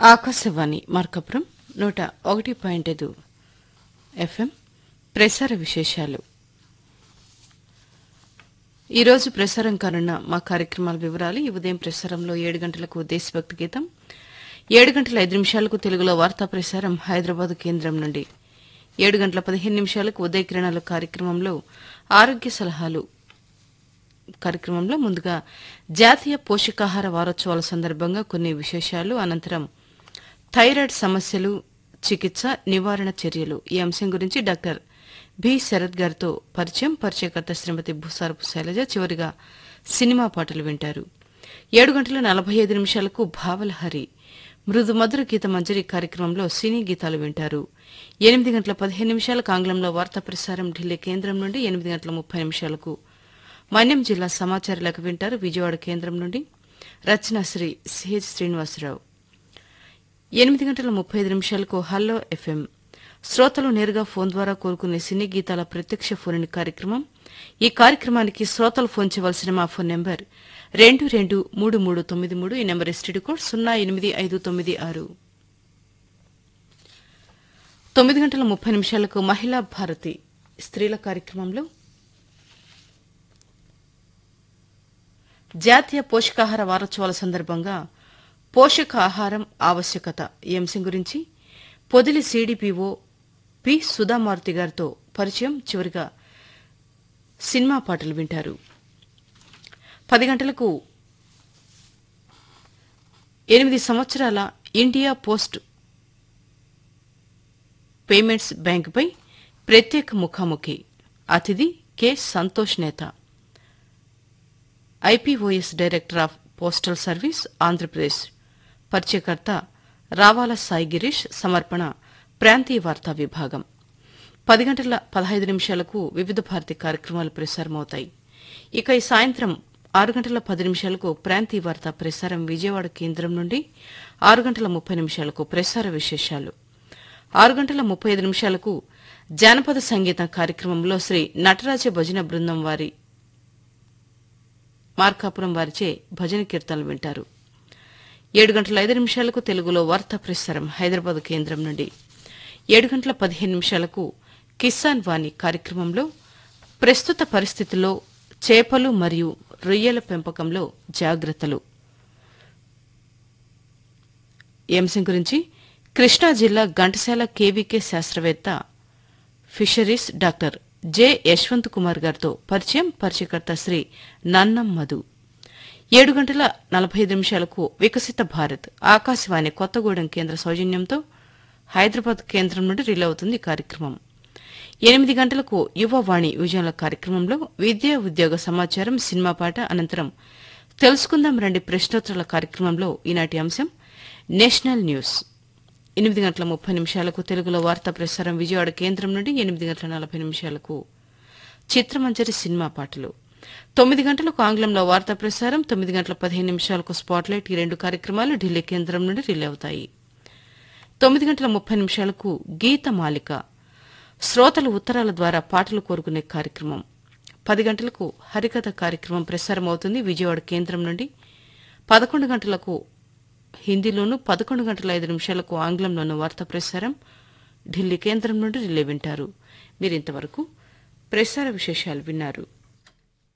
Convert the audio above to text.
ఆకాశవాణి మార్కపురం నూట ఒకటి పాయింట్ ఐదు ఎఫ్ఎం ప్రసార విశేషాలు ఈరోజు ప్రసారం కానున్న మా కార్యక్రమాల వివరాలు ఈ ఉదయం ప్రసారంలో ఏడు గంటలకు దేశభక్తి గీతం ఏడు గంటల ఐదు నిమిషాలకు తెలుగులో వార్తా ప్రసారం హైదరాబాద్ కేంద్రం నుండి ఏడు గంటల పదిహేను నిమిషాలకు ఉదయ కిరణాలు కార్యక్రమంలో ఆరోగ్య సలహాలు కార్యక్రమంలో ముందుగా జాతీయ పోషకాహార వారోత్సవాల సందర్భంగా కొన్ని విశేషాలు అనంతరం థైరాయిడ్ సమస్యలు చికిత్స నివారణ చర్యలు ఈ అంశం గురించి డాక్టర్ బి శరత్ గారితో పరిచయం పరిచయకర్త శ్రీమతి భూసారపు శైలజ చివరిగా సినిమా పాటలు వింటారు ఏడు గంటల నలభై ఐదు నిమిషాలకు భావలహరి మృదు మధుర గీత మంజరి కార్యక్రమంలో సినీ గీతాలు వింటారు ఎనిమిది గంటల పదిహేను నిమిషాలకు ఆంగ్లంలో వార్తా ప్రసారం ఢిల్లీ కేంద్రం నుండి ఎనిమిది గంటల ముప్పై నిమిషాలకు మన్యం జిల్లా సమాచార లేఖ వింటారు విజయవాడ కేంద్రం నుండి రచన శ్రీ సిహెచ్ శ్రీనివాసరావు ఎనిమిది గంటల ముప్పై ఐదు నిమిషాలకు హల్లో ఎఫ్ఎం శ్రోతలు నేరుగా ఫోన్ ద్వారా కోరుకునే సినీ గీతాల ప్రత్యక్ష ఫోన్ కార్యక్రమం ఈ కార్యక్రమానికి శ్రోతలు ఫోన్ చేయవలసిన మా ఫోన్ నెంబర్ రెండు రెండు మూడు మూడు తొమ్మిది మూడు ఈ నెంబర్ ఎస్టీడీ కోడ్ సున్నా ఎనిమిది ఐదు తొమ్మిది ఆరు తొమ్మిది గంటల ముప్పై నిమిషాలకు మహిళా భారతి స్త్రీల కార్యక్రమంలో జాతీయ పోషకాహార వారోత్సవాల సందర్భంగా పోషకాహారం ఆవశ్యకత ఈ అంశం గురించి పొదిలి సీడీపీఓ పి సుధామారుతి గారితో పరిచయం చివరిగా సినిమా పాటలు వింటారు పది గంటలకు ఎనిమిది సంవత్సరాల ఇండియా పోస్ట్ పేమెంట్స్ బ్యాంకుపై ప్రత్యేక ముఖాముఖి అతిథి కె సంతోష్ నేత IPOS director of postal service Andhra Pradesh పరిచయకర్త రావాల సాయి గిరీష్ సమర్పణ ప్రాంతీయ వార్తా విభాగం పది గంటల పదహైదు నిమిషాలకు వివిధ భారతి కార్యక్రమాలు ప్రసారమవుతాయి ఇక ఈ సాయంత్రం ఆరు గంటల పది నిమిషాలకు ప్రాంతీయ వార్తా ప్రసారం విజయవాడ కేంద్రం నుండి ఆరు గంటల ముప్పై నిమిషాలకు ప్రసార విశేషాలు ఆరు గంటల ముప్పై ఐదు నిమిషాలకు జానపద సంగీతం కార్యక్రమంలో శ్రీ నటరాజ భజన బృందం వారి మార్కాపురం వారిచే భజన కీర్తనలు వింటారు ఏడు గంటల ఐదు నిమిషాలకు తెలుగులో వార్తా ప్రసారం హైదరాబాద్ కేంద్రం నుండి ఏడు గంటల పదిహేను నిమిషాలకు కిసాన్ వాణి కార్యక్రమంలో ప్రస్తుత పరిస్థితుల్లో చేపలు మరియు రొయ్యల పెంపకంలో జాగ్రత్తలు ఈ అంశం గురించి కృష్ణా జిల్లా ఘంటసాల కేవీకే శాస్త్రవేత్త fisheries doctor J Yashwant Kumar గారితో పరిచయం పరిచయకర్త శ్రీ నన్నం మధు ఏడు గంటల నలభై ఐదు నిమిషాలకు వికసిత భారత్ ఆకాశవాణి కొత్తగూడెం కేంద్ర సౌజన్యంతో హైదరాబాద్ కేంద్రం నుండి రిలే అవుతుంది ఈ కార్యక్రమం ఎనిమిది గంటలకు యువవాణి విజయాల కార్యక్రమంలో విద్యా ఉద్యోగ సమాచారం సినిమా పాట అనంతరం తెలుసుకుందాం రండి ప్రశ్నోత్తరాల కార్యక్రమంలో ఈనాటి అంశం నేషనల్ న్యూస్ ఎనిమిది గంటల ముప్పై నిమిషాలకు తెలుగులో వార్తా ప్రసారం విజయవాడ కేంద్రం నుండి ఎనిమిది గంటల నలభై నిమిషాలకు చిత్రమంజరి సినిమా పాటలు తొమ్మిది గంటలకు ఆంగ్లంలో వార్తా ప్రసారం తొమ్మిది గంటల పదిహేను నిమిషాలకు స్పాట్లైట్ ఈ రెండు కార్యక్రమాలు ఢిల్లీ కేంద్రం నుండి రిలే అవుతాయి తొమ్మిది గంటల ముప్పై నిమిషాలకు గీత మాలిక శ్రోతలు ఉత్తరాల ద్వారా పాటలు కోరుకునే కార్యక్రమం పది గంటలకు హరికథ కార్యక్రమం ప్రసారం అవుతుంది విజయవాడ కేంద్రం నుండి పదకొండు గంటలకు హిందీలోనూ పదకొండు గంటల ఐదు నిమిషాలకు ఆంగ్లంలోనూ వార్తా ప్రసారం ఢిల్లీ కేంద్రం నుండి రిలే వింటారు మీరింతవరకు ప్రసార విశేషాలు విన్నారు